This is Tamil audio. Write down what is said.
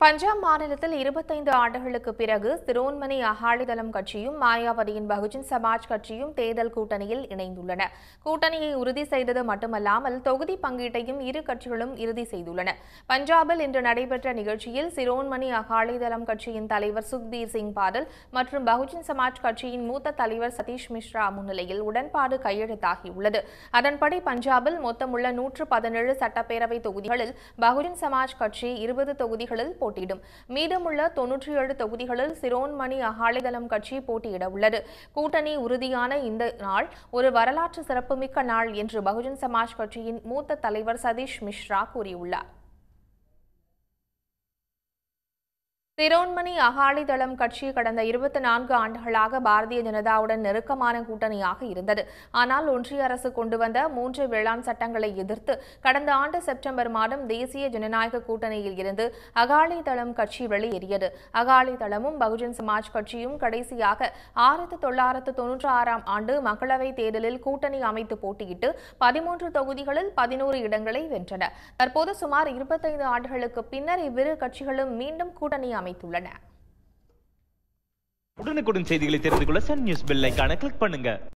பஞ்சாப் மாநிலத்தில் இருபத்தைந்து ஆண்டுகளுக்கு பிறகு சிரோன்மணி அகாலிதளம் கட்சியும் மாயாவதியின் பகுஜன் சமாஜ் கட்சியும் தேர்தல் கூட்டணியில் இணைந்துள்ளன கூட்டணியை உறுதி செய்தது மட்டுமல்லாமல் தொகுதி பங்கீட்டையும் இரு கட்சிகளும் இறுதி செய்துள்ளன பஞ்சாபில் இன்று நடைபெற்ற நிகழ்ச்சியில் சிரோன்மணி அகாலிதளம் கட்சியின் தலைவர் சுக்பீர் சிங் பாதல் மற்றும் பகுஜன் சமாஜ் கட்சியின் மூத்த தலைவர் சதீஷ் மிஸ்ரா முன்னிலையில் உடன்பாடு கையெழுத்தாகியுள்ளது அதன்படி பஞ்சாபில் மொத்தமுள்ள நூற்று பதினேழு சட்டப்பேரவை தொகுதிகளில் பகுஜன் சமாஜ் கட்சி இருபது தொகுதிகளில் போட்டியிடும் மீதமுள்ள தொன்னூற்றி ஏழு தொகுதிகளில் சிரோன்மணி அகாலிதளம் கட்சி போட்டியிட உள்ளது கூட்டணி உறுதியான இந்த நாள் ஒரு வரலாற்று சிறப்புமிக்க நாள் என்று பகுஜன் சமாஜ் கட்சியின் மூத்த தலைவர் சதீஷ் மிஸ்ரா கூறியுள்ளார் சிரோன்மணி அகாலிதளம் கட்சி கடந்த இருபத்தி நான்கு ஆண்டுகளாக பாரதிய ஜனதாவுடன் நெருக்கமான கூட்டணியாக இருந்தது ஆனால் ஒன்றிய அரசு கொண்டு வந்த மூன்று வேளாண் சட்டங்களை எதிர்த்து கடந்த ஆண்டு செப்டம்பர் மாதம் தேசிய ஜனநாயக கூட்டணியில் இருந்து அகாலிதளம் கட்சி வெளியேறியது அகாலிதளமும் பகுஜன் சமாஜ் கட்சியும் கடைசியாக ஆயிரத்து தொள்ளாயிரத்து தொன்னூற்றி ஆறாம் ஆண்டு மக்களவைத் தேர்தலில் கூட்டணி அமைத்து போட்டியிட்டு பதிமூன்று தொகுதிகளில் பதினோரு இடங்களை வென்றன தற்போது சுமார் இருபத்தைந்து ஆண்டுகளுக்கு பின்னர் இவ்விரு கட்சிகளும் மீண்டும் கூட்டணி அமைத்துள்ளன உடனுக்குடன் செய்திகளை தெரிந்து கொள்ள சன் நியூஸ் பெல் ஐகானை கிளிக் பண்ணுங்க